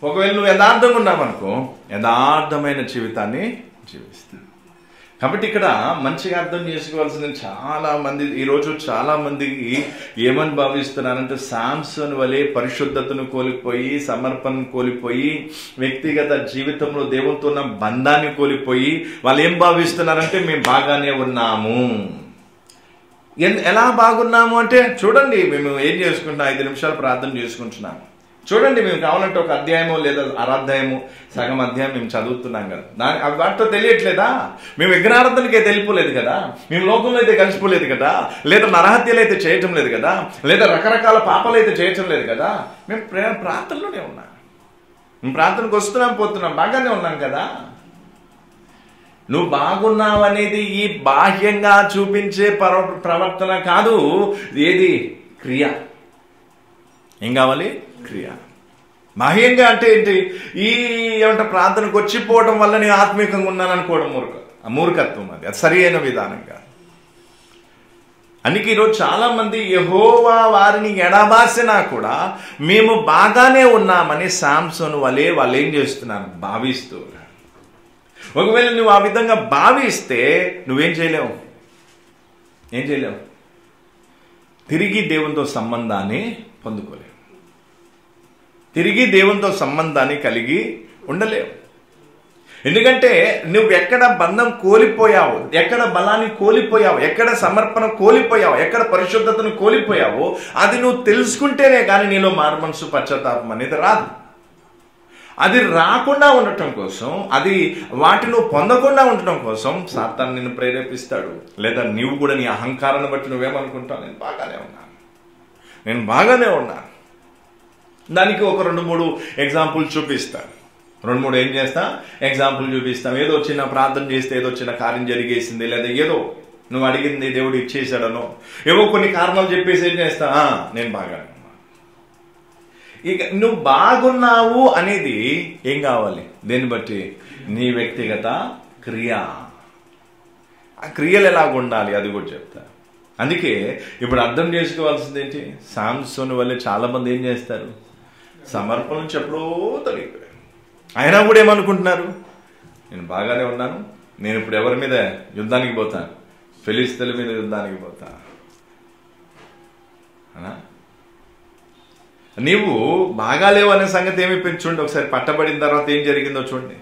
ఒకవేళ నువ్వు యథార్థంగా ఉన్నావనుకో యథార్థమైన జీవితాన్ని జీవిస్తావు కాబట్టి ఇక్కడ మంచిగా అర్థం చేసుకోవాల్సింది చాలా మంది ఈరోజు చాలా మందికి ఏమని భావిస్తున్నారంటే సాంసన్ వలె పరిశుద్ధతను కోల్పోయి సమర్పణను కోల్పోయి వ్యక్తిగత జీవితంలో దేవునితో ఉన్న బంధాన్ని కోల్పోయి వాళ్ళు ఏం భావిస్తున్నారంటే మేము బాగానే ఉన్నాము ఎన్- ఎలా బాగున్నాము అంటే చూడండి మేము ఏం చేసుకుంటున్నాం ఐదు నిమిషాలు ప్రార్థన చేసుకుంటున్నాము చూడండి మేము కావాలంటే ఒక అధ్యాయము లేదా అరాధ్యాయము సగం అధ్యాయం మేము చదువుతున్నాం కదా దాని అవి వాటితో తెలియట్లేదా మేము విగ్రహార్థనకి అయితే వెళ్ళిపోలేదు కదా మేము లోకంలో అయితే కలిసిపోలేదు కదా లేదా నరహత్యలు అయితే చేయటం లేదు కదా లేదా రకరకాల పాపాలు అయితే చేయటం లేదు కదా మేము ప్రే- ప్రార్థనలోనే ఉన్నాం మేము ప్రార్థనకు వస్తున్నాం పోతున్నాం బాగానే ఉన్నాం కదా నువ్వు బాగున్నావు అనేది ఈ బాహ్యంగా చూపించే పర ప్రవర్తన కాదు ఏది క్రియ ఏం కావాలి క్రియ బాహ్యంగా అంటే ఏంటి ఈ ఏమంటే ప్రార్థనకు వచ్చిపోవడం వల్ల నేను ఆత్మీయంగా ఉన్నాను అనుకోవడం మూర్ఖ మూర్ఖత్వం అది అది సరి అయిన విధానంగా అందుకే ఈరోజు చాలా మంది యహోవా వారిని ఎడబాసినా కూడా మేము బాగానే ఉన్నామని సాంసన్ వలే వాళ్ళు ఏం చేస్తున్నారు భావిస్తూ ఉన్నారు. ఒకవేళ నువ్వు ఆ విధంగా భావిస్తే నువ్వేం చేయలేవు ఏం చేయలేవు తిరిగి దేవునితో సంబంధాన్ని పొందుకోలేవు తిరిగి దేవునితో సంబంధాన్ని కలిగి ఉండలేవు ఎందుకంటే నువ్వు ఎక్కడ బంధం కోల్పోయావు ఎక్కడ బలాన్ని కోల్పోయావు ఎక్కడ సమర్పణ కోల్పోయావు ఎక్కడ పరిశుద్ధతను కోల్పోయావో అది నువ్వు తెలుసుకుంటేనే కానీ నీలో మారు మనసు పశ్చాత్తాపం అనేది రాదు అది రాకుండా ఉండటం కోసం అది వాటి నువ్వు పొందకుండా ఉండటం కోసం సాతాన్ని నిన్ను ప్రేరేపిస్తాడు లేదా నీవు కూడా నీ అహంకారాన్ని బట్టి నువ్వేమనుకుంటావు నేను బాగానే ఉన్నాను నేను బాగానే ఉన్నాను దానికి ఒక రెండు మూడు ఎగ్జాంపుల్ చూపిస్తాను రెండు మూడు ఏం చేస్తా ఎగ్జాంపుల్ చూపిస్తాం ఏదో చిన్న ప్రార్థన చేస్తే ఏదో చిన్న కార్యం జరిగేసింది లేదా ఏదో నువ్వు అడిగింది దేవుడు ఇచ్చేసాడనో ఏవో కొన్ని కారణాలు చెప్పేసి ఏం చేస్తా "ఆ, నేను బాగానే ఉన్నాను ఇక నువ్వు బాగున్నావు అనేది ఏం కావాలి దేన్ని బట్టి నీ వ్యక్తిగత క్రియ ఆ క్రియలు ఎలాగ ఉండాలి అది కూడా చెప్తా అందుకే ఇప్పుడు అర్థం చేసుకోవాల్సింది ఏంటి సాంసోన్ వల్లే చాలా మంది ఏం చేస్తారు సమర్పణ నుంచి ఎప్పుడో తొలగిపోయారు అయినా కూడా ఏమనుకుంటున్నారు నేను బాగానే ఉన్నాను నేను ఇప్పుడు ఎవరి మీద యుద్ధానికి పోతాను ఫిలిస్తీన్ల మీద యుద్ధానికి పోతా అనా నీవు బాగాలేవు అనే సంగతి ఏమైపోయింది చూడండి ఒకసారి పట్టబడిన తర్వాత ఏం జరిగిందో చూడండి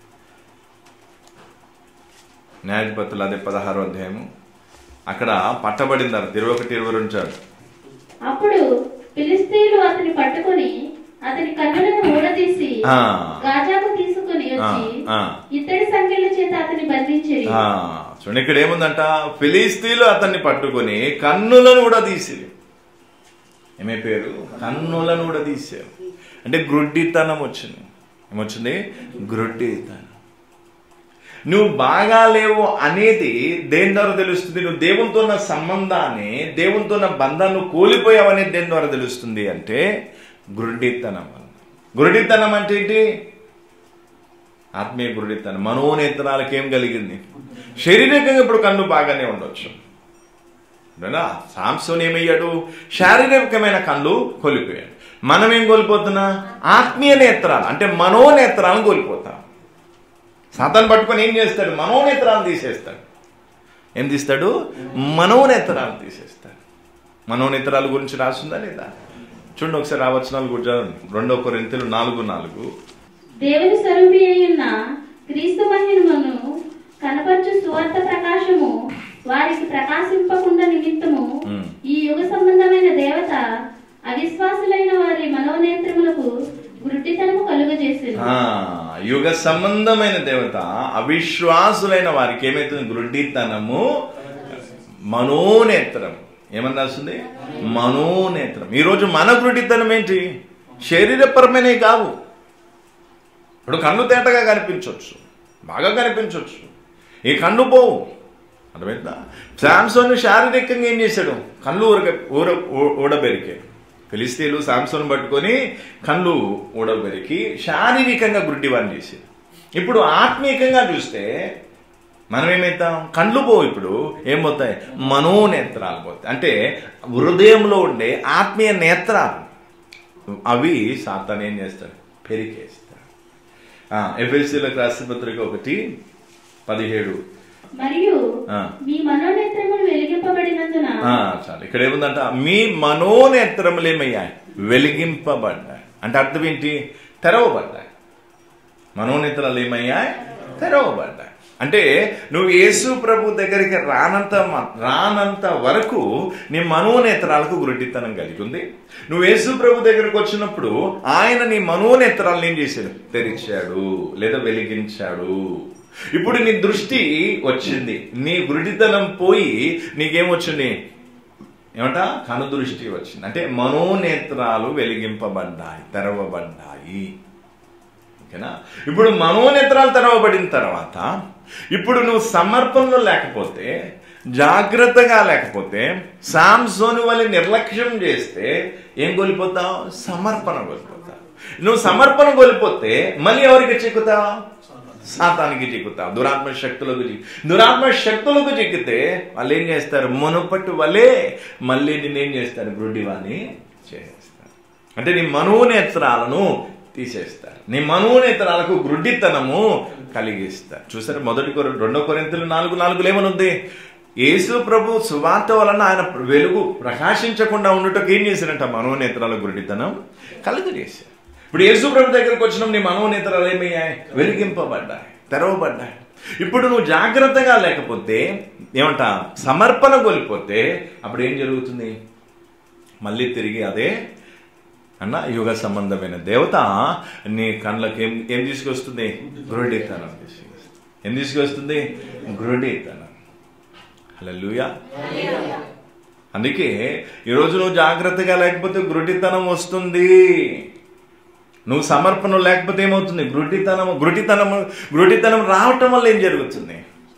న్యాయాధిపతులు అదే పదహారో అధ్యాయము అక్కడ పట్టబడిన తర్వాత ఇరవై ఒకటి ఇరవై రెండు చాలు అప్పుడు ఫిలిస్తీన్లు అతని పట్టుకొని అతని కన్నులను ఊడదీసి ఆ. గాజాకు తీసుకుని వచ్చి ఆ, ఆ. ఇత్తడి సంఖ్యల చేత అతని బంధించిరి ఆ, చూడండి ఇక్కడ ఏముందంట ఫిలిస్తీన్లు అతన్ని పట్టుకొని కన్నులను కూడా తీసిరి ఏమైపోయారు కన్నులను కూడా తీసారు అంటే గ్రుడ్డితనం వచ్చింది ఏమొచ్చింది గ్రుడ్డితనం నువ్వు బాగా లేవు అనేది దేని ద్వారా తెలుస్తుంది నువ్వు దేవునితో ఉన్న సంబంధాన్ని దేవునితో ఉన్న బంధాన్ని కోల్పోయావు అనేది దేని ద్వారా తెలుస్తుంది అంటే గురుడితనం వల్ల గురుడితనం అంటే ఏంటి ఆత్మీయ గురుడితనం మనోనేతనాలకు ఏం కలిగింది శారీరకంగా ఇప్పుడు కన్ను బాగానే ఉండొచ్చు అవునా? సాంసోన్ ఏమయ్యాడు శారీరకమైన కళ్ళు కోల్పోయాడు మనం ఏం కోల్పోతున్నా ఆత్మీయ నేత్రాలు అంటే మనోనేత్రాలను కోల్పోతాం సాతాను పట్టుకొని ఏం చేస్తాడు మనోనేత్రాలను తీసేస్తాడు ఏం తీస్తాడు మనోనేత్రాలను తీసేస్తాడు మనోనేత్రాల గురించి రాస్తుందా లేదా చూడండి ఒకసారి ఆ వచనాలు కూడా చదవండి రెండో కొరింతలు నాలుగు నాలుగు దేవుని స్వరూపి అయ్యున్న క్రీస్తు మహిమను కనపరచు సువార్త ప్రకాశము వారికి ప్రకాశింపకుండా నిమిత్తము మ్మ్. ఈ యుగ సంబంధమైన దేవత అవిశ్వాసులైన వారి మనోనేత్రములకు గురుడితనము కలుగజేసింది ఆ, యుగ సంబంధమైన దేవత అవిశ్వాసులైన వారికి ఏమైతుంది గురుడితనము మనోనేత్రం ఏమని రాస్తుంది మనోనేత్రం ఈరోజు మన గురుడితనం ఏంటి శరీరపరమైనవి కావు ఇప్పుడు కన్ను తేటగా కనిపించవచ్చు బాగా కనిపించవచ్చు ఈ కన్ను పోవు అర్థమైందా శాంసోన్ శారీరకంగా ఏం చేశాడు కళ్ళు ఊరక ఊర ఊ- ఊడబెరికాడు ఫిలిస్తీన్లు శాంసోన్ పట్టుకొని కళ్ళు ఊడబెరికి శారీరకంగా గుడ్డివాన్ని చేశాడు ఇప్పుడు ఆత్మీయంగా చూస్తే మనం ఏమవుతాం కళ్ళు పోవు ఇప్పుడు ఏం పోతాయి మనోనేత్రాలు పోతాయి అంటే హృదయంలో ఉండే ఆత్మీయ నేత్రాలు అవి సాతాన్ ఏం చేస్తాడు పెరిగేస్తారు ఎఫ్ఎస్సీలకు రాసిన పత్రిక ఒకటి పదిహేడు మరియు ఆ. మీ మనోనేత్రములు వెలిగింపబడినందున ఆ, చాలు ఇక్కడ ఏముందంట మీ మనోనేత్రములు ఏమయ్యాయి వెలిగింపబడ్డాయి అంటే అర్థం ఏంటి తెరవబడ్డాయి మనోనేత్రాలు ఏమయ్యాయి తెరవబడ్డాయి అంటే నువ్వు యేసు ప్రభు దగ్గరికి రానంత మ- రానంత వరకు నీ మనోనేత్రాలకు గురుడితనం కలిగి ఉంది నువ్వు యేసు ప్రభు దగ్గరకు వచ్చినప్పుడు ఆయన నీ మనోనేత్రాలను ఏం చేశాడు తెరిచాడు లేదా వెలిగించాడు ఇప్పుడు నీ దృష్టి వచ్చింది నీ గురుడితనం పోయి నీకేమొచ్చింది ఏమంట కనుదృష్టి వచ్చింది అంటే మనోనేత్రాలు వెలిగింపబడ్డాయి తెరవబడ్డాయి ఓకేనా ఇప్పుడు మనోనేత్రాలు తెరవబడిన తర్వాత ఇప్పుడు నువ్వు సమర్పణలో లేకపోతే జాగ్రత్తగా లేకపోతే సాంసోని వల్ల నిర్లక్ష్యం చేస్తే ఏం కోల్పోతావు సమర్పణ కోల్పోతావు నువ్వు సమర్పణ కోల్పోతే మళ్ళీ ఎవరికి చిక్కుతావు సాతానికి చిక్కుతావు దురాత్మ శక్తులకు చిక్కు దురాత్మ శక్తులకు చిక్కితే వాళ్ళు ఏం చేస్తారు మునుపటి వలే మళ్ళీ నిన్నేం చేస్తారు గుడ్డివాని చేసేస్తారు అంటే నీ మనోనేత్రాలను తీసేస్తారు నీ మనోనేత్రాలకు గ్రుడ్డితనము కలిగిస్తారు చూసారు మొదటి కొర రెండో కొరింతలు నాలుగు నాలుగులు ఏమనుంది యేసు ప్రభు సువార్త వలన ఆయన వెలుగు ప్రకాశించకుండా ఉండుటకు ఏం చేశారంట మనోనేత్రాల గురుడితనం కలుగజేశారు ఇప్పుడు యేసు ప్రభు దగ్గరకు వచ్చిన నీ మనోనేత్రాలు ఏమయ్యాయి వెలిగింపబడ్డాయి తెరవబడ్డాయి ఇప్పుడు నువ్వు జాగ్రత్తగా లేకపోతే ఏమంట సమర్పణ కోల్పోతే అప్పుడు ఏం జరుగుతుంది మళ్ళీ తిరిగి అదే అన్న యుగ సంబంధమైన దేవత నీ కళ్ళకి ఏం ఏం తీసుకొస్తుంది గురుడితనం తీసుకొస్తుంది ఏం తీసుకొస్తుంది గురుడితనం హల్లెలూయా అందుకే ఈరోజు నువ్వు జాగ్రత్తగా లేకపోతే గురుడితనం వస్తుంది నువ్వు సమర్పణ లేకపోతే ఏమవుతుంది గురుడితనం గురుడితనం గురుడితనం రావటం వల్ల ఏం జరుగుతుంది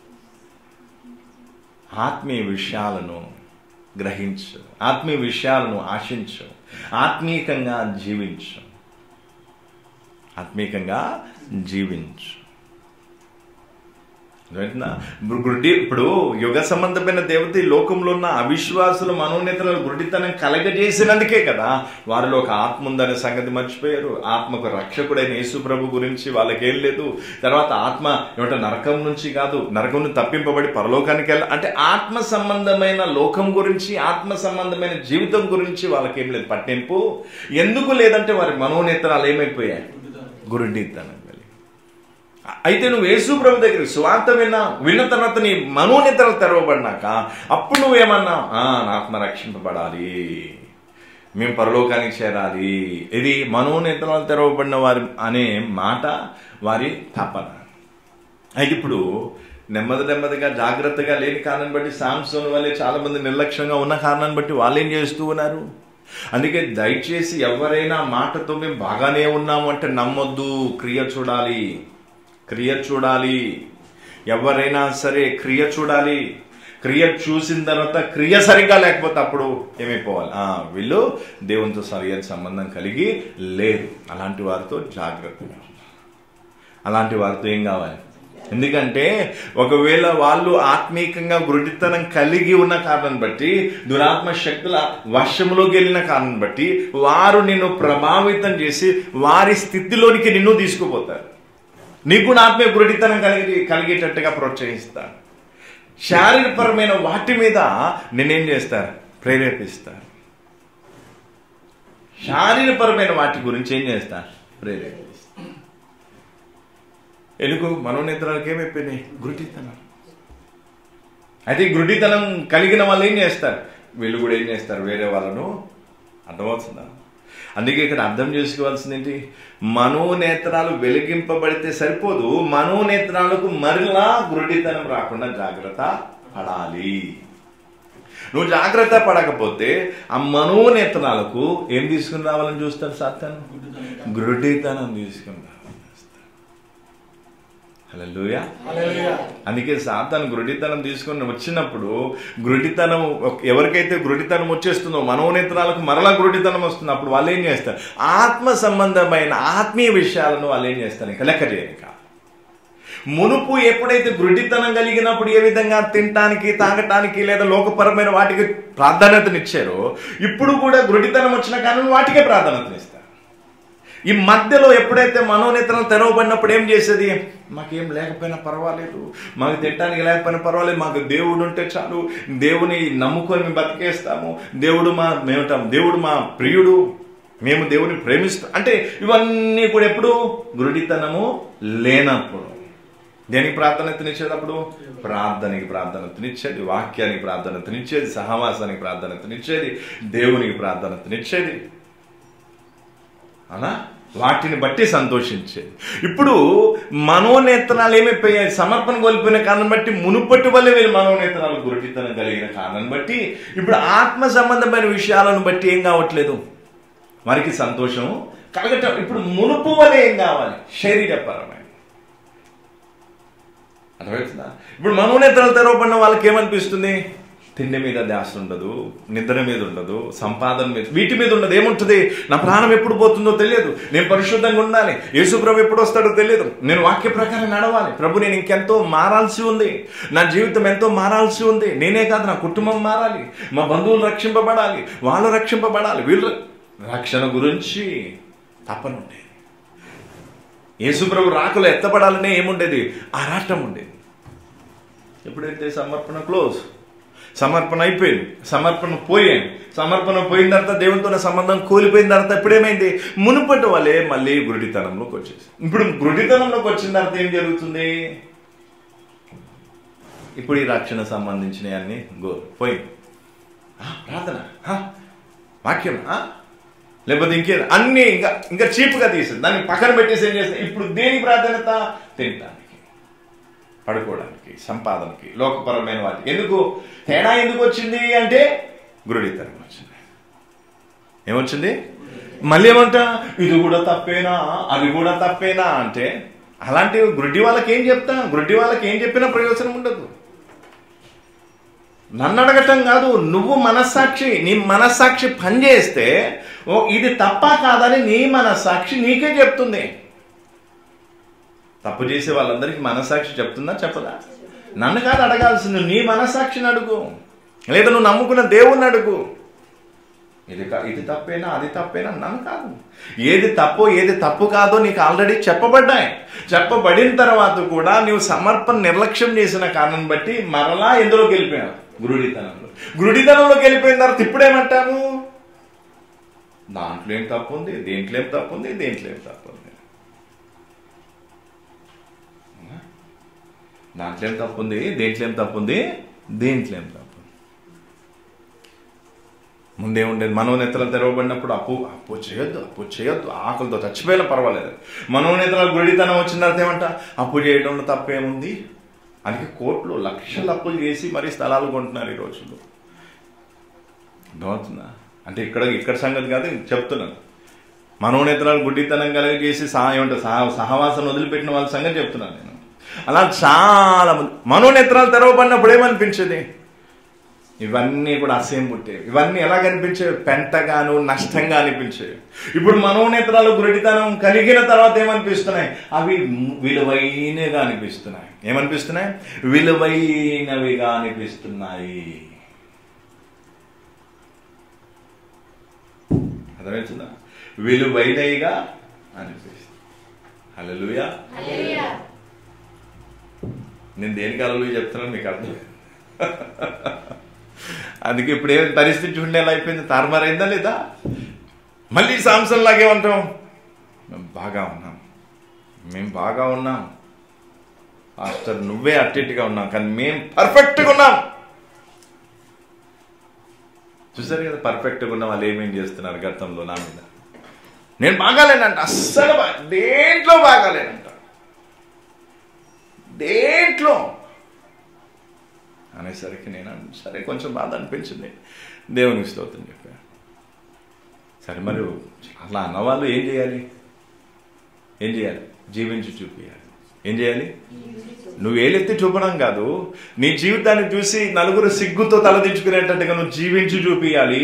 ఆత్మీయ విషయాలను గ్రహించు ఆత్మీయ విషయాలను ఆశించు ఆత్మీయంగా జీవించు ఆత్మీయంగా జీవించు అర్థమవుతుందా? ఇప్పుడు గురుడి ఇప్పుడు యుగ సంబంధమైన దేవత ఈ లోకంలో ఉన్న అవిశ్వాసుల మనోనేతల గురుడితనం కలగజేసినందుకే కదా వారిలో ఒక ఆత్మ ఉందనే సంగతి మర్చిపోయారు ఆత్మకు రక్షకుడైన యేసు ప్రభు గురించి వాళ్ళకేం లేదు తర్వాత ఆత్మ ఏమంటే నరకం నుంచి కాదు నరకం నుంచి తప్పింపబడి పరలోకానికి వెళ్ళ అంటే ఆత్మ సంబంధమైన లోకం గురించి ఆత్మ సంబంధమైన జీవితం గురించి వాళ్ళకేం లేదు పట్టింపు ఎందుకు లేదంటే వారి మనోనేతరాలు ఏమైపోయాయి గురుడితనం కలిగి అయితే నువ్వు యేసు ప్రభు దగ్గర స్వార్థ విన్నా విన్న తర్వాత నీ మనోనేతలు తెరవబడినాక అప్పుడు నువ్వేమన్నావు "ఆ, నా ఆత్మ రక్షింపబడాలి మేము పరలోకానికి చేరాలి ఇది మనోనేతలు తెరవబడిన వారి అనే మాట వారి తపన అయితే ఇప్పుడు నెమ్మది నెమ్మదిగా జాగ్రత్తగా లేని కారణాన్ని బట్టి సాంసోన్ వల్లే చాలా మంది నిర్లక్ష్యంగా ఉన్న కారణాన్ని బట్టి వాళ్ళు ఏం చేస్తూ ఉన్నారు అందుకే దయచేసి ఎవరైనా మాటతో మేము బాగానే ఉన్నాము అంటే నమ్మొద్దు క్రియ చూడాలి క్రియ చూడాలి ఎవరైనా సరే క్రియ చూడాలి క్రియ చూసిన తర్వాత క్రియ సరిగా లేకపోతే అప్పుడు ఏమైపోవాలి ఆ, వీళ్ళు దేవునితో సరైన సంబంధం కలిగి లేరు అలాంటి వారితో జాగ్రత్తగా ఉండాలి. అలాంటి వారితో ఏం కావాలి ఎందుకంటే ఒకవేళ వాళ్ళు ఆత్మీకంగా గురుడితనం కలిగి ఉన్న కారణం బట్టి దురాత్మ శక్తుల వశంలోకి వెళ్ళిన కారణం బట్టి వారు నిన్ను ప్రభావితం చేసి వారి స్థితిలోనికి నిన్ను తీసుకుపోతారు నీకు కూడా ఆత్మీయ గురుడితనం కలిగి కలిగేటట్టుగా ప్రోత్సహిస్తారు శారీరపరమైన వాటి మీద నేనేం చేస్తారు ప్రేరేపిస్తారు శారీరపరమైన వాటి గురించి ఏం చేస్తారు ప్రేరేపిస్తారు ఎందుకు మనోనేత్రాలకు ఏమైపోయినాయి గురుడితనం అయితే ఈ గురుడితనం కలిగిన వాళ్ళు ఏం చేస్తారు వీళ్ళు కూడా ఏం చేస్తారు వేరే వాళ్ళను అర్థమవుతుందా అందుకే ఇక్కడ అర్థం చేసుకోవాల్సింది ఏంటి మనోనేత్రాలు వెలిగింపబడితే సరిపోదు మనోనేత్రాలకు మరలా గురుడితనం రాకుండా జాగ్రత్త పడాలి నువ్వు జాగ్రత్త పడకపోతే ఆ మనోనేత్రాలకు ఏం తీసుకుని రావాలని చూస్తాడు సాతాను గురుడితనం తీసుకుని రావాలని చూస్తాడు హల్లెలూయా అందుకే సాతాను గురుడితనం తీసుకొని వచ్చినప్పుడు గురుడితనం ఎవరికైతే గురుడితనం వచ్చేస్తుందో మనోనేత్రాలకు మరలా గురుడితనం వస్తుంది అప్పుడు వాళ్ళు ఏం చేస్తారు ఆత్మ సంబంధమైన ఆత్మీయ విషయాలను వాళ్ళు ఏం చేస్తారు ఇంకా లెక్క చేయరు ఇక. మునుపు ఎప్పుడైతే గురుడితనం కలిగినప్పుడు ఏ విధంగా తినటానికి తాగటానికి లేదా లోకపరమైన వాటికి ప్రాధాన్యతనిచ్చారో ఇప్పుడు కూడా గురుడితనం వచ్చిన కానీ వాటికే ప్రాధాన్యతనిస్తారు ఈ మధ్యలో ఎప్పుడైతే మనోనేతలు తెరవబడినప్పుడు ఏం చేసేది మాకేం లేకపోయినా పర్వాలేదు మాకు తినడానికి లేకపోయినా పర్వాలేదు మాకు దేవుడు ఉంటే చాలు దేవుని నమ్ముకొని మేము బతికేస్తాము దేవుడు మా మేముంటాం దేవుడు మా ప్రియుడు మేము దేవుని ప్రేమిస్తాం అంటే ఇవన్నీ కూడా ఎప్పుడు గురుడితనము లేనప్పుడు దేనికి ప్రాధాన్యతనిచ్చేటప్పుడు ప్రార్థనకి ప్రాధాన్యతనిచ్చేది వాక్యానికి ప్రాధాన్యతనిచ్చేది సహవాసానికి ప్రాధాన్యతనిచ్చేది దేవునికి ప్రాధాన్యతనిచ్చేది అలా వాటిని బట్టి సంతోషించేది ఇప్పుడు మనోనేతనాలు ఏమైపోయాయి సమర్పణ కోల్పోయిన కారణం బట్టి మునుపటి వల్ల వీళ్ళు మనోనేతనాలు గురుటితనం కలిగిన కారణం బట్టి ఇప్పుడు ఆత్మ సంబంధమైన విషయాలను బట్టి ఏం కావట్లేదు వారికి సంతోషం కలగటం ఇప్పుడు మునుపు వల్ల ఏం కావాలి శరీరపరమైన అర్థమవుతుందా ఇప్పుడు మనోనేతలు తెరవబడిన వాళ్ళకి ఏమనిపిస్తుంది తిండి మీద ధ్యాస ఉండదు నిద్ర మీద ఉండదు సంపాదన మీద వీటి మీద ఉండదు ఏముంటుంది నా ప్రాణం ఎప్పుడు పోతుందో తెలియదు నేను పరిశుద్ధంగా ఉండాలి యేసుప్రభు ఎప్పుడు వస్తాడో తెలియదు నేను వాక్య ప్రకారం నడవాలి ప్రభు నేను ఇంకెంతో మారాల్సి ఉంది నా జీవితం ఎంతో మారాల్సి ఉంది నేనే కాదు నా కుటుంబం మారాలి మా బంధువులు రక్షింపబడాలి వాళ్ళు రక్షింపబడాలి వీళ్ళు రక్షణ గురించి తప్పనుండేది యేసుప్రభు రాకలు ఎత్తపడాలనే ఏముండేది ఆరాటం ఉండేది ఎప్పుడైతే సమర్పణ క్లోజ్ సమర్పణ అయిపోయింది సమర్పణ పోయాను సమర్పణ పోయిన తర్వాత దేవునితో నా సంబంధం కోల్పోయిన తర్వాత ఇప్పుడేమైంది మునుపటి వాళ్ళే మళ్ళీ గురుడితనంలోకి వచ్చేసి ఇప్పుడు గురుడితనంలోకి వచ్చిన తర్వాత ఏం జరుగుతుంది ఇప్పుడు ఈ రక్షణ సంబంధించినవి అన్ని గో పోయింది ఆ, ప్రార్థన ఆ, వాక్యం ఆ, లేకపోతే ఇంకే అన్ని ఇంకా ఇంకా చీప్గా తీసేది దాన్ని పక్కన పెట్టేసి ఏం చేస్తుంది ఇప్పుడు దేని ప్రాధాన్యత తినటానికి పడుకోవడానికి సంపాదనకి లోకపరమైన వాటికి ఎందుకు తేడా ఎందుకు వచ్చింది అంటే గురుడితనం వచ్చింది ఏమొచ్చింది మళ్ళీ ఏమంటా ఇది కూడా తప్పేనా అది కూడా తప్పేనా అంటే అలాంటి గురుడి వాళ్ళకి ఏం చెప్తా గురుడి వాళ్ళకి ఏం చెప్పినా ప్రయోజనం ఉండదు నన్ను అడగటం కాదు నువ్వు మనస్సాక్షి నీ మనస్సాక్షి పనిచేస్తే ఓ ఇది తప్ప కాదని నీ మనస్సాక్షి నీకే చెప్తుంది తప్పు చేసే వాళ్ళందరికీ మనస్సాక్షి చెప్తుందా చెప్పదా నన్ను కాదు అడగాల్సింది నీ మనస్సాక్షిని అడుగు లేదా నువ్వు నమ్ముకున్న దేవుణ్ణి అడుగు ఇది కా- ఇది తప్పేనా అది తప్పేనా నన్ను కాదు ఏది తప్పో ఏది తప్పు కాదో నీకు ఆల్రెడీ చెప్పబడ్డాయి చెప్పబడిన తర్వాత కూడా నీవు సమర్పణ నిర్లక్ష్యం చేసిన కారణం బట్టి మరలా ఎందులోకి వెళ్ళిపోయావు గురుడితనంలో గురుడితనంలోకి వెళ్ళిపోయిన తర్వాత ఇప్పుడేమంటాము దాంట్లో ఏం తప్పు ఉంది దేంట్లో ఏం తప్పు ఉంది దేంట్లో ఏం తప్పు ఉంది దాంట్లో ఏం తప్పు ఉంది దేంట్లో ఏం తప్పు ఉంది దేంట్లో ఏం తప్పు ఉంది ముందే ఉండేది మనోనేతలు తెరవబడినప్పుడు అప్పు అప్పు చేయొద్దు అప్పు చేయొద్దు ఆకలితో చచ్చిపోయినా పర్వాలేదు మనోనేతల గుడితనం వచ్చిన తర్వాత ఏమంట అప్పు చేయడంలో తప్పేముంది అందుకే కోట్లు లక్షల అప్పులు చేసి మరీ స్థలాలు కొంటున్నారు ఈ రోజుల్లో అర్థమవుతుందా అంటే ఇక్కడ ఇక్కడ సంగతి కాదు చెప్తున్నాను మనోనేతరాలు గుడ్డితనం కలిగి చేసి సహా ఏమంటారు సహా సహవాసం వదిలిపెట్టిన వాళ్ళ సంగతి చెప్తున్నాను నేను అలా చాలా మంది మనోనేత్రాలు తెరవబడినప్పుడు ఏమనిపించేది ఇవన్నీ కూడా అసహ్యం పుట్టేవి ఇవన్నీ ఎలా కనిపించేవి పెంటగాను నష్టంగా అనిపించేవి ఇప్పుడు మనోనేత్రాలు గురిటితనం కలిగిన తర్వాత ఏమనిపిస్తున్నాయి అవి విలువైనగా అనిపిస్తున్నాయి ఏమనిపిస్తున్నాయి విలువైనవిగా అనిపిస్తున్నాయి అర్థమవుతుందా విలువైనవిగా అనిపిస్తుంది హల్లెలూయా నేను దేనికి అలలు చెప్తున్నాను మీకు అర్థం అందుకే ఇప్పుడు ఏ పరిస్థితి చూడండి ఎలా అయిపోయింది తారుమారైందా లేదా మళ్ళీ సాంసన్ లాగే ఉంటాం మేము బాగా ఉన్నాం మేము బాగా ఉన్నాం మాస్టర్ నువ్వే అట్టిట్టుగా ఉన్నాం కానీ మేము పర్ఫెక్ట్గా ఉన్నాం చూసారు కదా పర్ఫెక్ట్గా ఉన్న వాళ్ళు ఏమేం చేస్తున్నారు గతంలో నా మీద నేను బాగాలేనంట అస్సలు బా- దేంట్లో బాగాలేనంట దేంట్లో అనేసరికి నేను అన్నా, సరే కొంచెం బాధ అనిపించింది దేవునికి స్తోత్రం చెప్పాను సరే మరి అట్లా అన్నవాళ్ళు ఏం చేయాలి ఏం చేయాలి జీవించి చూపించాలి ఏం చేయాలి నువ్వు ఏలెత్తి చూపడం కాదు నీ జీవితాన్ని చూసి నలుగురు సిగ్గుతో తలదించుకునేటట్టుగా నువ్వు జీవించి చూపించాలి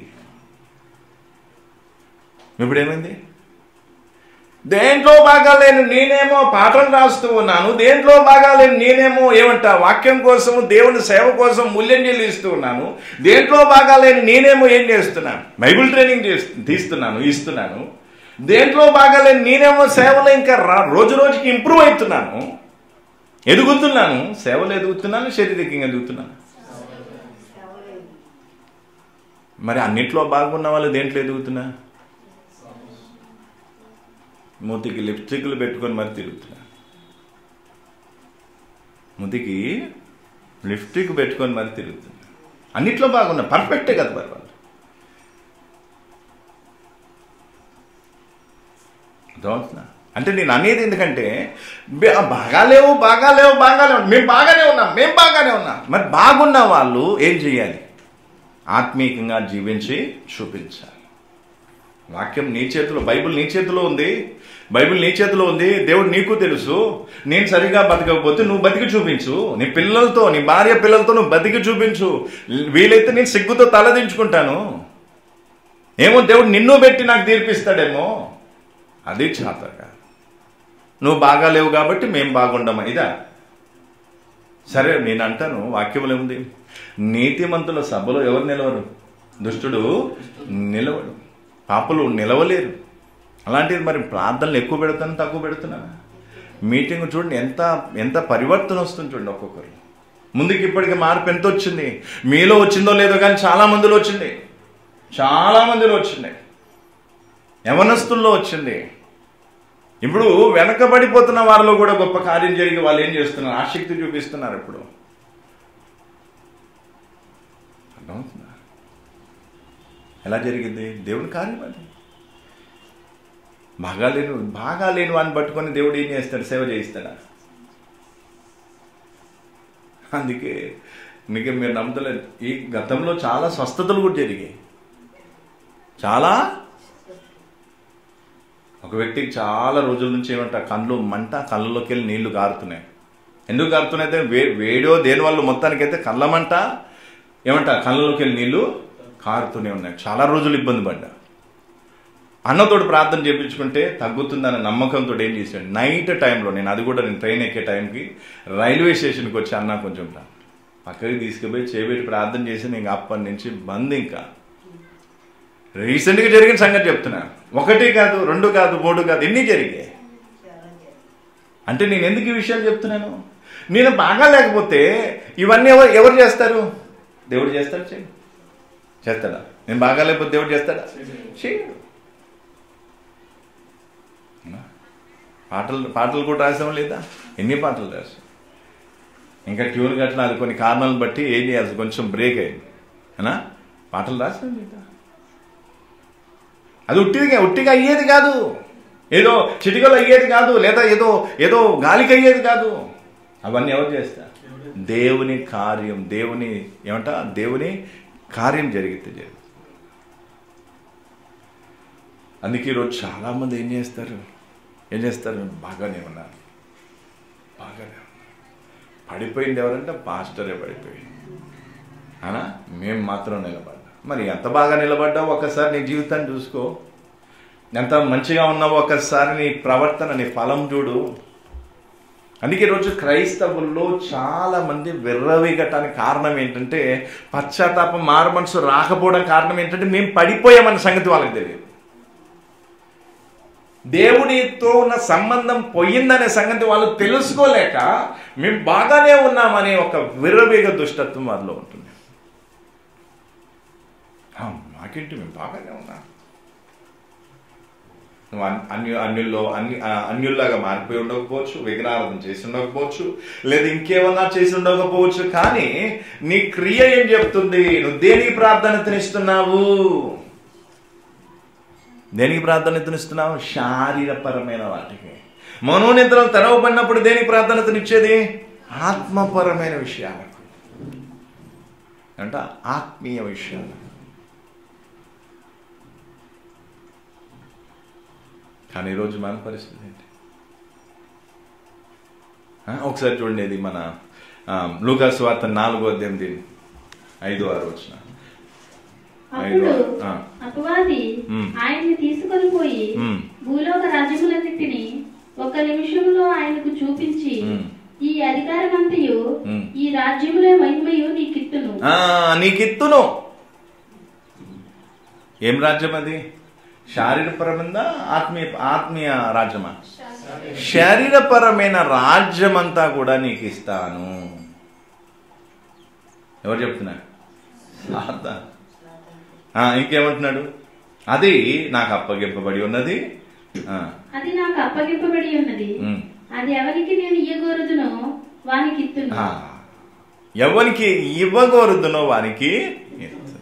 ఇప్పుడు ఏమైంది దేంట్లో బాగాలేను నేనేమో పాఠం రాస్తూ ఉన్నాను దేంట్లో బాగాలేను నేనేమో ఏమంటా వాక్యం కోసము దేవుని సేవ కోసం మూల్యం చెల్లిస్తూ ఉన్నాను దేంట్లో బాగాలేని నేనేమో ఏం చేస్తున్నాను బైబిల్ ట్రైనింగ్ చేస్తు తీస్తున్నాను ఇస్తున్నాను దేంట్లో బాగాలేను నేనేమో సేవలో ఇంకా రా- రోజు రోజుకి ఇంప్రూవ్ అవుతున్నాను ఎదుగుతున్నాను సేవలు ఎదుగుతున్నాను శారీరకంగా ఎదుగుతున్నాను మరి అన్నిట్లో బాగున్న వాళ్ళు దేంట్లో ఎదుగుతున్నా మూతికి లిప్స్టిక్లు పెట్టుకొని మరి తిరుగుతున్నా మూతికి లిప్స్టిక్ పెట్టుకొని మరి తిరుగుతున్నా అన్నిట్లో బాగున్నా పర్ఫెక్టే కదా మరి వాళ్ళు అర్థమవుతుందా అంటే నేను అనేది ఎందుకంటే బే- బాగాలేవు బాగాలేవు బాగాలేవు మేము బాగానే ఉన్నాం మేము బాగానే ఉన్నాం మరి బాగున్న వాళ్ళు ఏం చేయాలి ఆత్మీయంగా జీవించి చూపించాలి వాక్యం నీ చేతిలో బైబిల్ నీ చేతిలో ఉంది బైబిల్ నీ చేతిలో ఉంది దేవుడు నీకు తెలుసు నేను సరిగా బతకకపోతే నువ్వు బతికి చూపించు నీ పిల్లలతో నీ భార్య పిల్లలతో నువ్వు బతికి చూపించు వీలైతే నేను సిగ్గుతో తలదించుకుంటాను ఏమో దేవుడు నిన్ను పెట్టి నాకు తీర్పిస్తాడేమో అది చాతగా నువ్వు బాగాలేవు కాబట్టి మేము బాగుండమా ఇదా సరే నేను అంటాను వాక్యంలో ఉంది నీతిమంతుల సభలో ఎవరు నిలవరు దుష్టుడు నిలవడు పాపలు నిలవలేరు అలాంటిది మరి ప్రార్థనలు ఎక్కువ పెడతాను తక్కువ పెడుతున్నాను మీటింగ్ చూడండి ఎంత ఎంత పరివర్తన వస్తుంది చూడండి ఒక్కొక్కరు ముందుకి ఇప్పటికి మార్పు ఎంత వచ్చింది మీలో వచ్చిందో లేదో కానీ చాలా మందిలో వచ్చింది చాలా మందిలో వచ్చింది యవనస్తుల్లో వచ్చింది ఇప్పుడు వెనకబడిపోతున్న వారిలో కూడా గొప్ప కార్యం జరిగి వాళ్ళు ఏం చేస్తున్నారు ఆసక్తి చూపిస్తున్నారు ఇప్పుడు అర్థమవుతుందా ఎలా జరిగింది దేవుని కార్యం అది బాగాలేను బాగాలేను అని పట్టుకొని దేవుడు ఏం చేస్తాడు సేవ చేయిస్తాడా అందుకే మీకు మీరు నమ్ముతలేదు ఈ గతంలో చాలా స్వస్థతలు కూడా జరిగాయి చాలా ఒక వ్యక్తికి చాలా రోజుల నుంచి ఏమంట కళ్ళు మంట కళ్ళలోకి వెళ్ళి నీళ్లు కారుతున్నాయి ఎందుకు కారుతున్నాయి అయితే వే వేడో దేని వల్ల మొత్తానికైతే కళ్ళ మంట ఏమంట కళ్ళలోకి వెళ్ళి నీళ్లు కారుతూనే ఉన్నాయి చాలా రోజులు ఇబ్బంది పడ్డా అన్నతోడు ప్రార్థన చేయించుకుంటే తగ్గుతుందన్న నమ్మకంతో ఏం చేశాడు నైట్ టైంలో నేను అది కూడా నేను ట్రైన్ ఎక్కే టైంకి రైల్వే స్టేషన్కి వచ్చి అన్న కొంచెం రా పక్కకి తీసుకుపోయి చేపెట్టి ప్రార్థన చేసి నేను అప్పటి నుంచి బంద్ ఇంకా రీసెంట్గా జరిగిన సంగతి చెప్తున్నా ఒకటి కాదు రెండు కాదు మూడు కాదు ఎన్ని జరిగాయి అంటే నేను ఎందుకు ఈ విషయాలు చెప్తున్నాను నేను బాగా లేకపోతే ఇవన్నీ ఎవరు ఎవరు చేస్తారు దేవుడు చేస్తాడు చేయి చేస్తాడా నేను బాగా లేకపోతే దేవుడు చేస్తాడా చేయడు పాటలు పాటలు కూడా రాసాం లేదా ఎన్ని పాటలు రాసాం ఇంకా ట్యూన్ గట్ల అది కొన్ని కారణాలను బట్టి ఏం చేయాల్సి కొంచెం బ్రేక్ అయింది అనా పాటలు రాసాం లేదా అది ఉట్టిగా ఉట్టిగా అయ్యేది కాదు ఏదో చిటికలు అయ్యేది కాదు లేదా ఏదో ఏదో గాలికి అయ్యేది కాదు అవన్నీ ఎవరు చేస్తారు దేవుని కార్యం దేవుని ఏమంట దేవుని కార్యం జరిగితే జరుగుతుంది అందుకే ఈరోజు చాలా మంది ఏం చేస్తారు ఏం చేస్తారు బాగానే ఉన్నారు బాగానే ఉన్నారు పడిపోయింది ఎవరంటే పాస్టరే పడిపోయింది అనా మేము మాత్రం నిలబడ్డా మరి ఎంత బాగా నిలబడ్డావు ఒకసారి నీ జీవితాన్ని చూసుకో ఎంత మంచిగా ఉన్నావో ఒకసారి నీ ప్రవర్తన నీ ఫలం చూడు అందుకే ఈరోజు క్రైస్తవుల్లో చాలా మంది విర్రవీగటానికి కారణం ఏంటంటే పశ్చాత్తాపం మారు మనసు రాకపోవడం కారణం ఏంటంటే మేము పడిపోయామన్న సంగతి వాళ్ళకి తెలియదు దేవుడితో ఉన్న సంబంధం పోయిందనే సంగతి వాళ్ళు తెలుసుకోలేక మేము బాగానే ఉన్నామనే ఒక విర్రవీగ దుష్టత్వం వారిలో ఉంటుంది ఆ, మాకేంటి మేము బాగానే ఉన్నాం నువ్వు అన్- అన్యు అన్యుల్లో అన్ని ఆ, అన్యుల్లాగా మారిపోయి ఉండకపోవచ్చు విగ్రహారాధన చేసి ఉండకపోవచ్చు లేదా ఇంకేమన్నా చేసి ఉండకపోవచ్చు కానీ నీ క్రియ ఏం చెప్తుంది నువ్వు దేనికి ప్రాధాన్యతనిస్తున్నావు దేనికి ప్రాధాన్యతనిస్తున్నావు శారీరపరమైన వాటికి మనోనిద్రలు తెరవబడినప్పుడు దేనికి ప్రాధాన్యతనిచ్చేది ఆత్మపరమైన విషయాలకు అంట ఆత్మీయ విషయాలు కానీ ఈరోజు మన పరిస్థితి ఏంటి ఆ, ఒకసారి చూడండి ఇది మన లూకాస్ వార్త నాలుగో అధ్యాయం దీన్ని ఐదు ఆరు వచ్చిన అప్పుడు ఆ. అపవాది మ్. ఆయన్ని తీసుకొని పోయి మ్. భూలోక రాజ్యములన్నిటిని ఒక నిమిషంలో ఆయనకు చూపించి మ్. ఈ అధికారమంతయు మ్. ఈ రాజ్యముల మహిమయు నీకిత్తును ఆ, నీకిత్తును ఏం రాజ్యం అది శారీరపరమైందా ఆత్మీయ ఆత్మీయ రాజ్యమా శరీరపరమైన రాజ్యమంతా కూడా నీకు ఇస్తాను ఎవరు చెప్తున్నారు సాతాను. ఆ, ఇంకేమంటున్నాడు అది నాకు అప్పగింపబడి ఉన్నది ఆ, అది నాకు అప్పగింపబడి ఉన్నది ఉమ్. అది ఎవరికి నేను ఇయ్యగోరుదునో వానికి ఆ, ఇత్తును ఎవరికి ఇవ్వగోరుదునో వారికి ఇస్తుంది.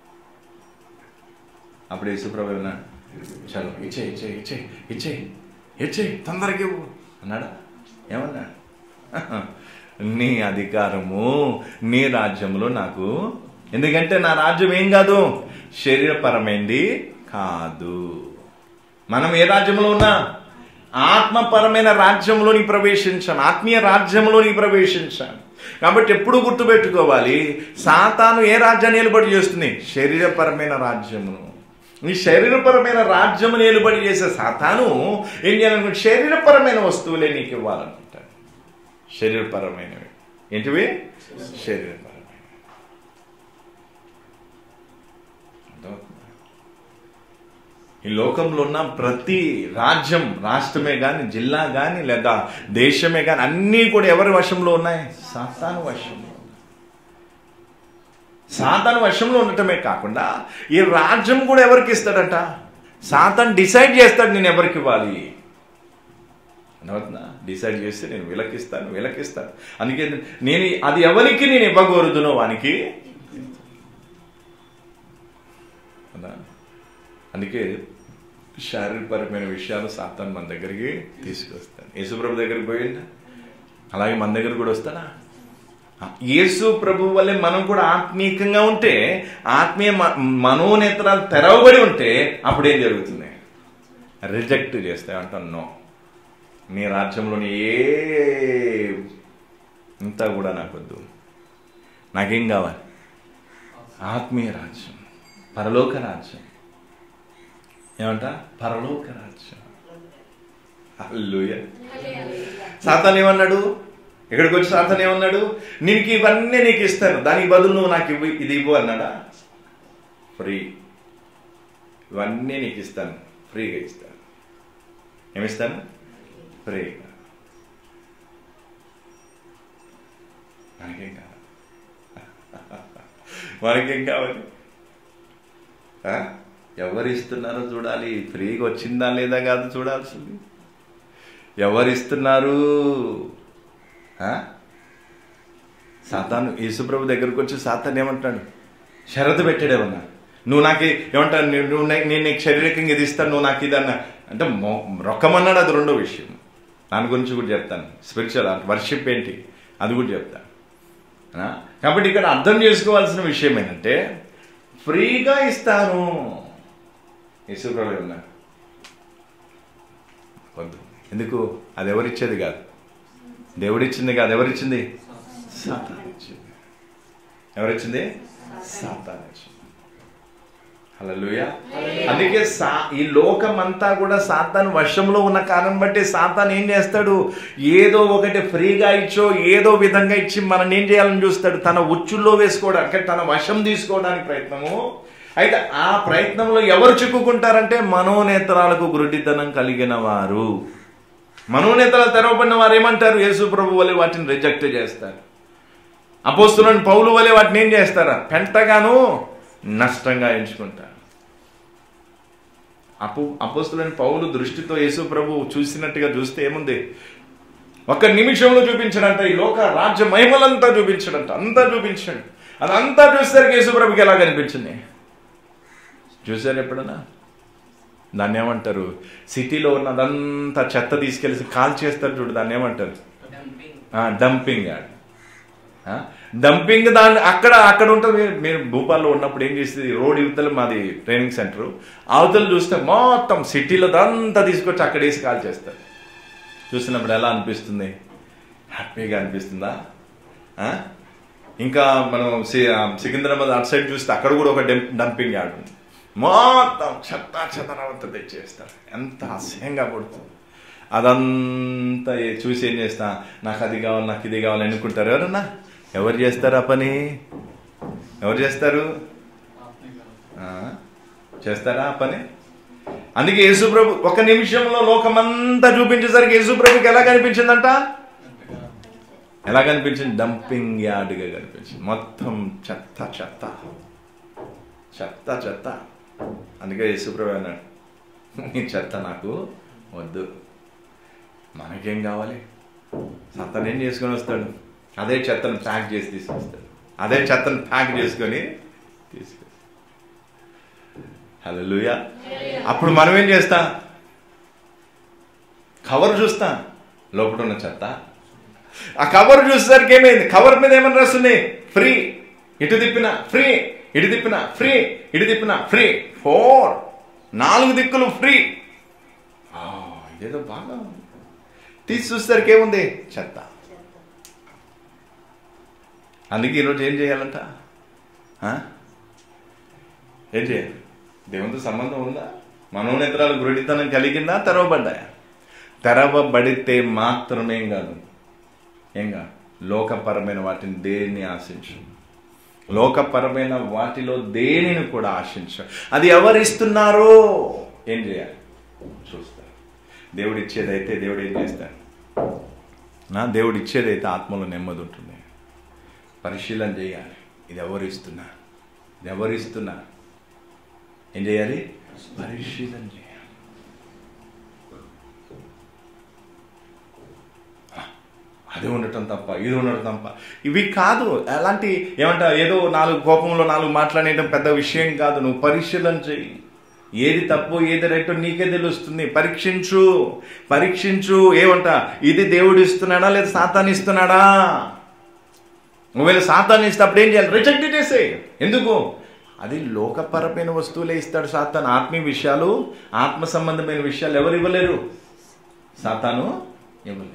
అప్పుడు యేసుప్రభు అన్నాడు చలో ఇచ్చే ఇచ్చే ఇచ్చే ఇచ్చే ఇచ్చే తొందరగా ఇవ్వు అన్నాడా ఏమన్నాడు నీ అధికారము నీ రాజ్యంలో నాకు ఎందుకంటే నా రాజ్యం ఏం కాదు శరీరపరమైంది కాదు మనం ఏ రాజ్యంలో ఉన్నా ఆత్మపరమైన రాజ్యంలోని ప్రవేశించాం ఆత్మీయ రాజ్యంలోని ప్రవేశించాం కాబట్టి ఎప్పుడు గుర్తుపెట్టుకోవాలి సాతాను ఏ రాజ్యాన్ని ఏలుబడి చేస్తుంది శరీరపరమైన రాజ్యమును ఈ శరీరపరమైన రాజ్యము ఏలుబడి చేసే సాతాను ఏం చేయాలనుకుంటే శరీరపరమైన వస్తువులే నీకు ఇవ్వాలనుకుంటాడు శరీరపరమైనవి ఏంటివి శరీరపరమైనవి అర్థమవుతుందా? ఈ లోకంలో ఉన్న ప్రతి రాజ్యం రాష్ట్రమే కానీ జిల్లా కానీ లేదా దేశమే కానీ అన్నీ కూడా ఎవరి వశంలో ఉన్నాయి సాతాను వశంలో ఉన్నాయి. సాతాను వశంలో ఉండటమే కాకుండా ఈ రాజ్యం కూడా ఎవరికి ఇస్తాడట సాతాన్ డిసైడ్ చేస్తాడు నేను ఎవరికి ఇవ్వాలి అర్థమవుతుందా డిసైడ్ చేస్తే నేను విలకిస్తాను విలకిస్తాను అందుకే నేను అది ఎవరికి నేను ఇవ్వకూడదునో వానికి కదా అందుకే శారీరపరమైన విషయాలు సాతాను మన దగ్గరికి తీసుకొస్తాను యేసుప్రభు దగ్గరికి పోయిందా అలాగే మన దగ్గర కూడా వస్తానా యేసు ప్రభు వల్లే మనం కూడా ఆత్మీయంగా ఉంటే ఆత్మీయ మ- మనోనేత్రాలు తెరవబడి ఉంటే అప్పుడు ఏం జరుగుతుంది రిజెక్ట్ చేస్తాయి అంటాను నో నీ రాజ్యంలోని ఏ ఇంతా కూడా నాకొద్దు నాకేం కావాలి ఆత్మీయ రాజ్యం పరలోక రాజ్యం ఏమంట పరలోక రాజ్యం హల్లెలూయా సాతాన్ ఏమన్నాడు ఇక్కడికి వచ్చి సాతాన్ ఏమన్నాడు నీకు ఇవన్నీ నీకు ఇస్తాను దానికి బదులు నువ్వు నాకు ఇవ్వు ఇది ఇవ్వు అన్నాడా ఫ్రీ ఇవన్నీ నీకు ఇస్తాను ఫ్రీగా ఇస్తాను ఏమిస్తాను ఫ్రీగా మనకేం కావాలి మనకేం కావాలి ఆ? ఎవరు ఇస్తున్నారో చూడాలి ఫ్రీగా వచ్చిందా లేదా కాదు చూడాల్సింది ఎవరు ఇస్తున్నారు ఆ? సాతాను యేసుప్రభు దగ్గరకు వచ్చి సాతాన్ ఏమంటాడు షరతు పెట్టాడేమన్నా నువ్వు నాకు ఏమంటాడు నీ- నువ్వు నే- నేను నీకు శారీరకంగా ఇది ఇస్తాను నువ్వు నాకు ఇది అన్న అంటే మొ- రొక్కమన్నాడు అది రెండో విషయం దాని గురించి కూడా చెప్తాను స్పిరిచువల్ వర్షిప్ ఏంటి అది కూడా చెప్తాను ఆ? కాబట్టి ఇక్కడ అర్థం చేసుకోవాల్సిన విషయం ఏంటంటే ఫ్రీగా ఇస్తాను యేసుప్రభు ఉన్నారు వద్దు ఎందుకు అది ఎవరిచ్చేది కాదు దేవుడిచ్చింది కాదు ఎవరిచ్చింది సాతాన్ ఇచ్చింది ఎవరిచ్చింది సాతాన్ ఇచ్చింది హల్లెలూయా అందుకే సా ఈ లోకం అంతా కూడా సాతాన్ వశంలో ఉన్న కారణం బట్టి సాతాన్ ఏం చేస్తాడు ఏదో ఒకటి ఫ్రీగా ఇచ్చో ఏదో విధంగా ఇచ్చి మనం ఏం చేయాలని చూస్తాడు తన ఉచ్చుల్లో వేసుకోవడానికి తన వశం తీసుకోవడానికి ప్రయత్నము అయితే ఆ ప్రయత్నంలో ఎవరు చిక్కుకుంటారంటే మనోనేత్రాలకు గురుడితనం కలిగిన వారు మనోనేతలు తెరవబడిన వారు ఏమంటారు యేసు ప్రభు వలె వాటిని రిజెక్ట్ చేస్తారు అపోస్తులను పౌలు వలె వాటిని ఏం చేస్తారా పెంటగాను నష్టంగా ఎంచుకుంటారు అపు అపోస్తులని పౌలు దృష్టితో యేసు ప్రభు చూసినట్టుగా చూస్తే ఏముంది ఒక్క నిమిషంలో చూపించడంట ఈ లోక రాజ్య మహిమలంతా చూపించడంట అంతా చూపించండి అదంతా చూసేసరికి యేసు ప్రభుకి ఎలా కనిపించింది చూసారు ఎప్పుడన్నా దాన్ని ఏమంటారు సిటీలో ఉన్నదంతా చెత్త తీసుకెళ్ళి కాల్ చేస్తారు చూడు దాన్ని ఏమంటారు డంపింగ్ యార్డ్ డంపింగ్ దాన్ని అక్కడ అక్కడ ఉంటుంది మీరు- మీరు భూపాల్లో ఉన్నప్పుడు ఏం చేసేది రోడ్ యువతల మాది ట్రైనింగ్ సెంటర్ అవతల చూస్తే మొత్తం సిటీలో అంతా తీసుకొచ్చి అక్కడ వేసి కాల్ చేస్తారు చూసినప్పుడు ఎలా అనిపిస్తుంది హ్యాపీగా అనిపిస్తుందా ఆ? ఇంకా మనం సి- ఆ, సికింద్రాబాద్ అటు సైడ్ చూస్తే అక్కడ కూడా ఒక డంప్- డంపింగ్ యార్డ్ ఉంది మొత్తం చెత్త చెత్తనంతా తెచ్చేస్తారు ఎంత అసహ్యంగా పడుతుంది అదంతా ఏ- చూసి ఏం చేస్తా నాకు అది కావాలి నాకు ఇది కావాలి అనుకుంటారు ఎవరన్నా ఎవరు చేస్తారు ఆ పని ఎవరు చేస్తారు ఆ? చేస్తారా ఆ పని అందుకే యేసుప్రభు ఒక నిమిషంలో లోకమంతా చూపించేసరికి యేసుప్రభుకి ఎలా కనిపించిందంట ఎలా కనిపించింది డంపింగ్ యార్డ్గా కనిపించింది మొత్తం చెత్త చెత్త చెత్త చెత్త అందుకే యేసుప్రభు అన్నాడు నీ చెత్త నాకు వద్దు మనకేం కావాలి సత్తను ఏం చేసుకొని వస్తాడు అదే చెత్తను ప్యాక్ చేసి తీసుకొస్తాడు అదే చెత్తను ప్యాక్ చేసుకొని తీసుకొస్తాడు హలో అప్పుడు మనం ఏం చేస్తా కవర్ చూస్తా లోపల ఉన్న చెత్త ఆ కవర్ చూసేసరికి ఏమైంది కవర్ మీద ఏమని రాస్తుంది ఫ్రీ ఇటు తిప్పిన ఫ్రీ ఇటు తిప్పిన ఫ్రీ ఇటు తిప్పిన ఫ్రీ ఫోర్ నాలుగు దిక్కులు ఫ్రీ ఆ, ఇదేదో బాగా ఉంది. తీసి చూసేసరికి ఏముంది చెత్త అందుకే ఈరోజు ఏం చేయాలంట ఆ? ఏం చేయాలి దేవునితో సంబంధం ఉందా మనోనేత్రాలు గురుడితనం కలిగిందా తెరవబడ్డాయా తెరవబడితే మాత్రమే కాదు ఏం కాదు లోకపరమైన వాటిని దేన్ని ఆశించు లోకపరమైన వాటిలో దేనిని కూడా ఆశించు అది ఎవరిస్తున్నారో ఏం చేయాలి చూస్తారు దేవుడు ఇచ్చేదైతే దేవుడు ఏం చేస్తాడు నా దేవుడు ఇచ్చేదైతే ఆత్మలో నెమ్మది ఉంటుంది పరిశీలన చేయాలి ఇది ఎవరు ఇస్తున్నా ఇది ఎవరు ఇస్తున్నా ఏం చేయాలి పరిశీలన చేయాలి అది ఉండటం తప్ప ఇది ఉండటం తప్ప ఇవి కాదు అలాంటి ఏమంటా ఏదో నాలుగు కోపంలో నాలుగు మాట్లాడేయడం పెద్ద విషయం కాదు నువ్వు పరిశీలన చెయ్యి ఏది తప్పు ఏది రైటో నీకే తెలుస్తుంది పరీక్షించు పరీక్షించు ఏమంట ఇది దేవుడు ఇస్తున్నాడా లేదా సాతాన్ ఇస్తున్నాడా ఒకవేళ సాతాన్ ఇస్తే అప్పుడు ఏం చేయాలి రిజెక్ట్ చేసే ఎందుకు అది లోకపరమైన వస్తువులే ఇస్తాడు సాతాన్ ఆత్మీయ విషయాలు ఆత్మ సంబంధమైన విషయాలు ఎవరు ఇవ్వలేరు సాతాను ఇవ్వలేరు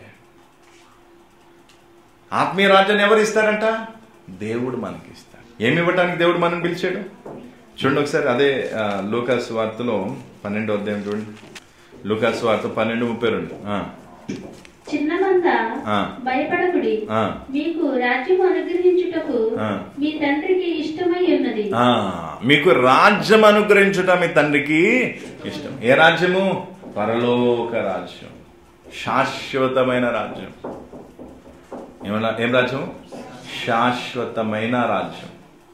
ఆత్మీయ రాజ్యాన్ని ఎవరు ఇస్తారంట దేవుడు మనకి ఇస్తాడు ఏమి ఇవ్వటానికి దేవుడు మనం పిలిచాడు చూడండి ఒకసారి అదే ఆ, లూకాస్ వార్తలో పన్నెండో అధ్యాయం చూడండి లూకాస్ వార్త పన్నెండు ముప్పై రెండు ఆ, చిన్నమంతా ఆ. భయపడకుడి ఆ. మీకు రాజ్యం అనుగ్రహించుటకు ఆ. మీ తండ్రికి ఇష్టమై ఉన్నది ఆ, మీకు రాజ్యం అనుగ్రహించుట మీ తండ్రికి ఇష్టం ఏ రాజ్యము పరలోక రాజ్యం శాశ్వతమైన రాజ్యం ఏమన్నా ఏం రాజ్యం శాశ్వతమైన రాజ్యం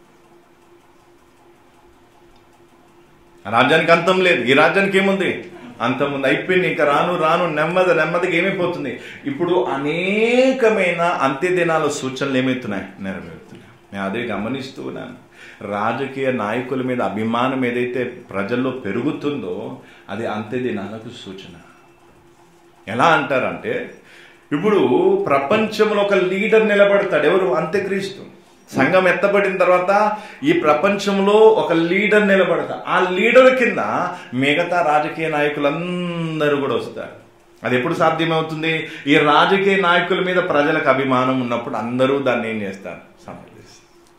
ఆ రాజ్యానికి అంతం లేదు ఈ రాజ్యానికి ఏముంది అంతం ఉంది అయిపోయింది ఇంకా రాను రాను నెమ్మది నెమ్మదిగా ఏమైపోతుంది ఇప్పుడు అనేకమైన అంత్య దినాల సూచనలు ఏమవుతున్నాయి నెరవేరుతున్నాయి నేను అదే గమనిస్తూ ఉన్నాను రాజకీయ నాయకుల మీద అభిమానం ఏదైతే ప్రజల్లో పెరుగుతుందో అది అంత్య దినాలకు సూచన ఎలా అంటారంటే ఇప్పుడు ప్రపంచంలో ఒక లీడర్ నిలబడతాడు ఎవరు అంత్యక్రీస్తు సంఘం ఎత్తబడిన తర్వాత ఈ ప్రపంచంలో ఒక లీడర్ నిలబడతాడు ఆ లీడర్ కింద మిగతా రాజకీయ నాయకులందరూ కూడా వస్తారు అది ఎప్పుడు సాధ్యమవుతుంది ఈ రాజకీయ నాయకుల మీద ప్రజలకు అభిమానం ఉన్నప్పుడు అందరూ దాన్ని ఏం చేస్తారు సమర్థిస్తారు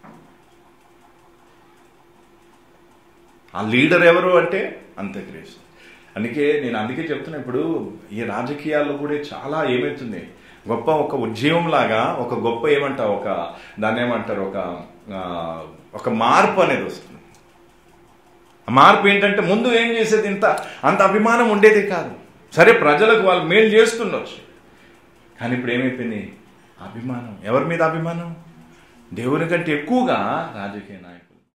ఆ లీడర్ ఎవరు అంటే అంత్యక్రీస్తు అందుకే నేను అందుకే చెప్తున్నా ఇప్పుడు ఈ రాజకీయాల్లో కూడా చాలా ఏమవుతుంది గొప్ప ఒక ఉద్యమం లాగా ఒక గొప్ప ఏమంటారు ఒక దాన్ని ఏమంటారు ఒక ఆ, ఒక మార్పు అనేది వస్తుంది ఆ మార్పు ఏంటంటే ముందు ఏం చేసేది ఇంత అంత అభిమానం ఉండేది కాదు సరే ప్రజలకు వాళ్ళు మేలు చేస్తుండొచ్చు కానీ ఇప్పుడు ఏమైపోయింది అభిమానం ఎవరి మీద అభిమానం దేవుని కంటే ఎక్కువగా రాజకీయ నాయకులు